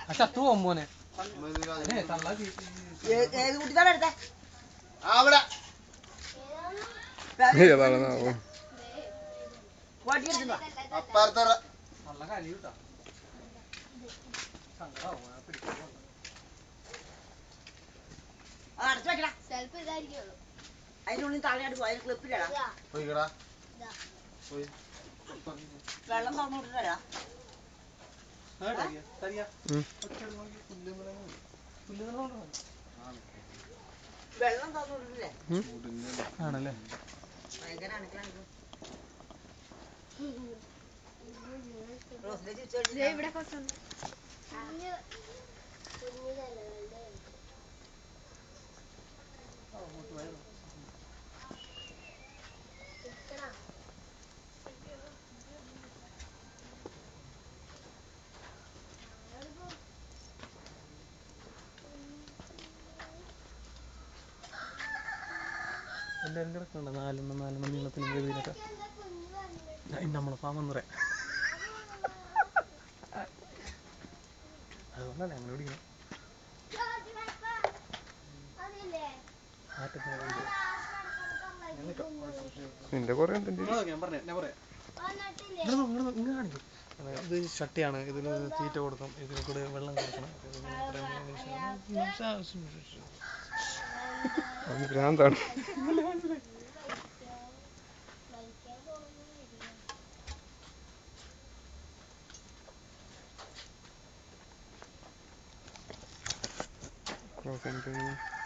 ആ ചത്തു പോകും മോനെ ഏ, തള്ള കീ- ഏ- ഏത് കുട്ടിക്കാണ് എടുത്തേ അവിടെ ഏതാണെന്നാവും വടി എടുത്തുണ്ടോ അപ്പുറത്തെ തള്ള കലി കിട്ടാ സങ്കടാവും ആ പിടിക്കാൻ പോകുന്നത്. അത് അടച്ചു വെക്കടാ ചിലപ്പോ ഇതായിരിക്കുള്ളൂ അതിനുള്ളിൽ താഴെയായിട്ട് പോയി അതിന് ക്ലിപ്പിലടാ പോയിക്കടാ ഇതാ. പോയി വെള്ളം തുറന്നു വിട്ടിട്ടടാ ആ, തരിക, തരിക. ഉം. ഒറ്റയടി നോക്കി പുല്ല് ഇവിടെ ഉണ്ട്. പുല്ല് ഇവിടെ ഉണ്ട്. വെള്ളം തുറന്നു വിട്ടിട്ടില്ലേ ആണല്ലേ ഭയങ്കര അണുക്കളാണ് റോസിനെ തിരിച്ചു ദേ ഇവിടെ കുറച്ചുണ്ട് കുഞ്ഞ് കുഞ്ഞു തലകളുടെ ഇരിക്കണോ? എല്ലാവരും കിടക്കണ്ട നാലെണ്ണം നാലെണ്ണം നീളത്തിന് ഗതിയിലൊക്കെ എന്താ കുഞ്ഞ് പറഞ്ഞത്? നമ്മളെ ഫാമെന്ന് പറയാം അതുകൊണ്ടല്ലേ അങ്ങനെ പിടിക്കണം ജോർജ് പപ്പ, അതില്ലേ? ആറ്റത്തിന് ആ കിടക്കുന്ന തള്ളയ്ക്ക് നിന്റെ കുറെ എന്തിന്റെ ഞാൻ പറഞ്ഞേ ഞാൻ പറയാം വന്നിട്ടില്ലേ? ഇങ്ങട് നോക്ക്, ഇങ്ങട് നോക്ക്, ഇങ്ങ് കാണിക്ക്. ഇത് ചട്ടിയാണ് ഇതിന് തീറ്റ കൊടുക്കും ഇതിൽ കൂടെ വെള്ളം കൊടുക്കണം ഇതിന് ഇത്രയും അവന് ഭ്രാന്താണ് വലിക്കാൻ തോന്നുന്നില്ല. റോസ് എനിക്ക്